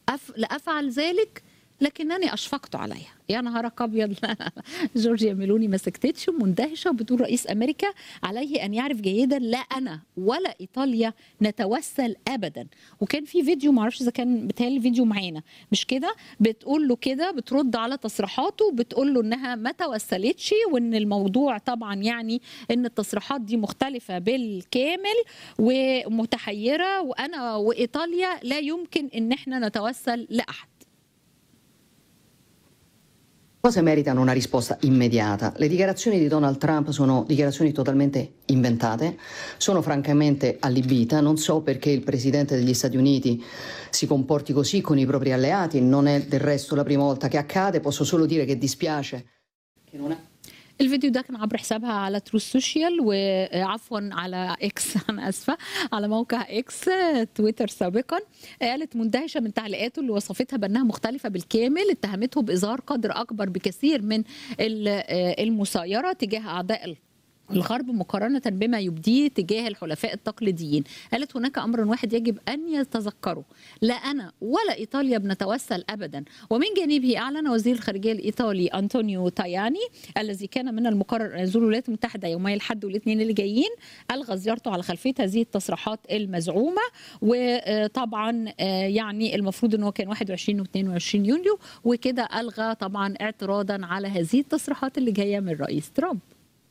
أف... لأفعل ذلك لكنني أشفقت عليها يا نهارك أبيض جورجيا ميلوني ما سكتتش مندهشة وبتقول رئيس أمريكا عليه أن يعرف جيدا لا أنا ولا إيطاليا نتوسل أبدا وكان في فيديو معرفش إذا كان بتهيألي فيديو معانا مش كده بتقول له كده بترد على تصريحاته بتقول له إنها ما توسلتش وإن الموضوع طبعا يعني إن التصريحات دي مختلفة بالكامل ومتحيرة وأنا وإيطاليا لا يمكن إن إحنا نتوسل لأحد cose meritano una risposta immediata. Le dichiarazioni di Donald Trump sono dichiarazioni totalmente inventate, sono francamente allibita, non so perché il Presidente degli Stati Uniti si comporti così con i propri alleati, non è del resto la prima volta che accade, posso solo dire che dispiace che non è... الفيديو ده كان عبر حسابها على تروس سوشيال وعفوا على اكس انا اسفه على موقع اكس تويتر سابقا قالت مندهشه من تعليقاته اللي وصفتها بانها مختلفه بالكامل اتهمته باظهار قدر اكبر بكثير من المسايره تجاه اعداء الغرب مقارنة بما يبديه تجاه الحلفاء التقليديين قالت هناك أمر واحد يجب أن يتذكره لا أنا ولا إيطاليا بنتوسل أبدا ومن جانبه أعلن وزير الخارجية الإيطالي أنطونيو تاياني الذي كان من المقرر أن يزور الولايات المتحدة يومي الأحد والاثنين اللي جايين ألغى زيارته على خلفية هذه التصريحات المزعومة وطبعا يعني المفروض أنه كان 21 و 22 يونيو وكده ألغى طبعا اعتراضا على هذه التصريحات اللي جاية من رئيس ترامب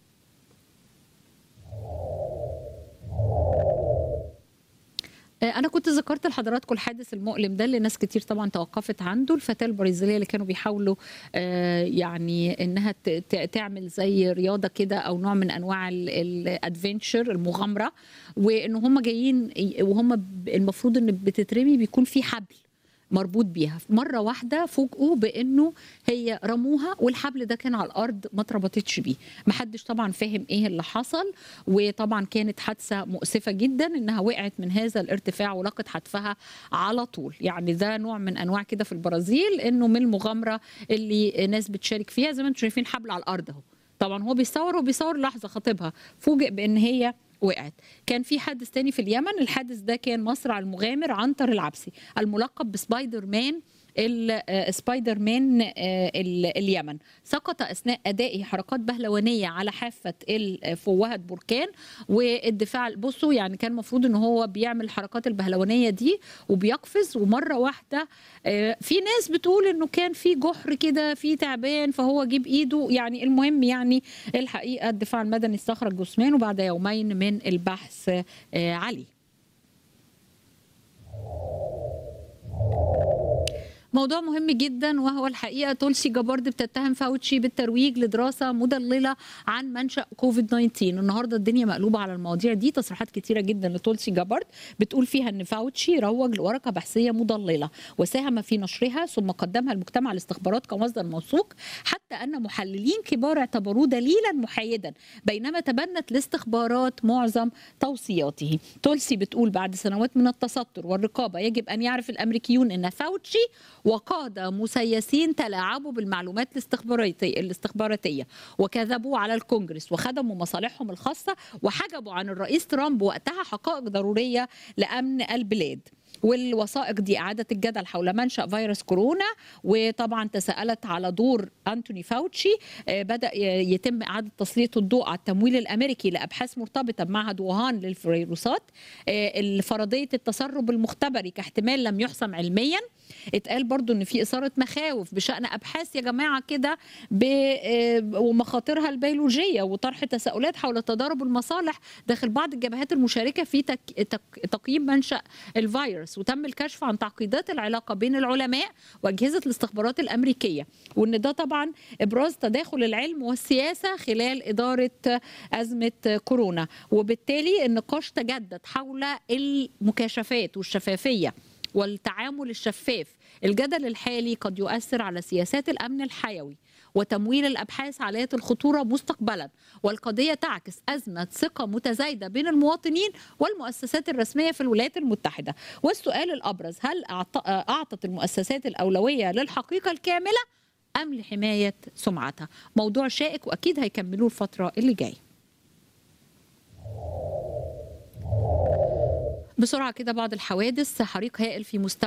انا كنت ذكرت لحضراتكم الحادث المؤلم ده اللي ناس كتير طبعا توقفت عنده الفتاه البرازيليه اللي كانوا بيحاولوا يعني انها تعمل زي رياضه كده او نوع من انواع الادفنتشر المغامره وان هم جايين وهم المفروض ان بتترمي بيكون في حبل مربوط بيها مره واحده فوجئوا بانه هي رموها والحبل ده كان على الارض ما اتربطتش بيه محدش طبعا فاهم ايه اللي حصل وطبعا كانت حادثه مؤسفه جدا انها وقعت من هذا الارتفاع ولقت حتفها على طول يعني ده نوع من انواع كده في البرازيل انه من المغامره اللي ناس بتشارك فيها زي ما انتم شايفين حبل على الارض اهو طبعا هو بيصور وبيصور لحظه خطيبها فوجئ بان هي وقعت كان في حادث تاني في اليمن الحادث ده كان مصرع المغامر عنتر العبسي الملقب بسبايدر مان سبايدر مان اليمن سقط اثناء ادائه حركات بهلوانيه على حافه فوهه بركان والدفاع بصوا يعني كان المفروض ان هو بيعمل الحركات البهلوانيه دي وبيقفز ومره واحده في ناس بتقول انه كان في جحر كده في تعبان فهو جيب ايده يعني المهم يعني الحقيقه الدفاع المدني استخرج جثمانه بعد يومين من البحث عليه موضوع مهم جدا وهو الحقيقه تولسي جابارد بتتهم فاوتشي بالترويج لدراسه مضلله عن منشا كوفيد 19 النهارده الدنيا مقلوبه على المواضيع دي تصريحات كتيره جدا لتولسي جابارد بتقول فيها ان فاوتشي روج لورقه بحثيه مضلله وساهم في نشرها ثم قدمها لمجتمع الاستخبارات كمصدر موثوق حتى ان محللين كبار اعتبروه دليلا محايدا بينما تبنت الاستخبارات معظم توصياته تولسي بتقول بعد سنوات من التستر والرقابه يجب ان يعرف الامريكيون ان فاوتشي وقادة مسيسين تلاعبوا بالمعلومات الاستخباراتية الاستخباراتية وكذبوا على الكونجرس وخدموا مصالحهم الخاصة وحجبوا عن الرئيس ترامب وقتها حقائق ضرورية لأمن البلاد والوثائق دي اعادت الجدل حول منشا فيروس كورونا وطبعا تساءلت على دور انتوني فاوتشي بدا يتم اعاده تسليط الضوء على التمويل الامريكي لابحاث مرتبطه بمعهد ووهان للفيروسات فرضيه التسرب المختبري كاحتمال لم يحسم علميا اتقال برضو ان في اثاره مخاوف بشان ابحاث يا جماعه كده ومخاطرها البيولوجيه وطرح تساؤلات حول تضارب المصالح داخل بعض الجبهات المشاركه في تك... تك... تقييم منشا الفيروس وتم الكشف عن تعقيدات العلاقه بين العلماء واجهزه الاستخبارات الامريكيه وان ده طبعا ابراز تداخل العلم والسياسه خلال اداره ازمه كورونا وبالتالي النقاش تجدد حول المكاشفات والشفافيه والتعامل الشفاف الجدل الحالي قد يؤثر على سياسات الامن الحيوي وتمويل الابحاث عاليه الخطوره مستقبلا والقضيه تعكس ازمه ثقه متزايده بين المواطنين والمؤسسات الرسميه في الولايات المتحده والسؤال الابرز هل اعطت المؤسسات الاولويه للحقيقه الكامله ام لحمايه سمعتها موضوع شائك واكيد هيكملوه الفتره اللي جايه بسرعه كده بعض الحوادث حريق هائل في مستوى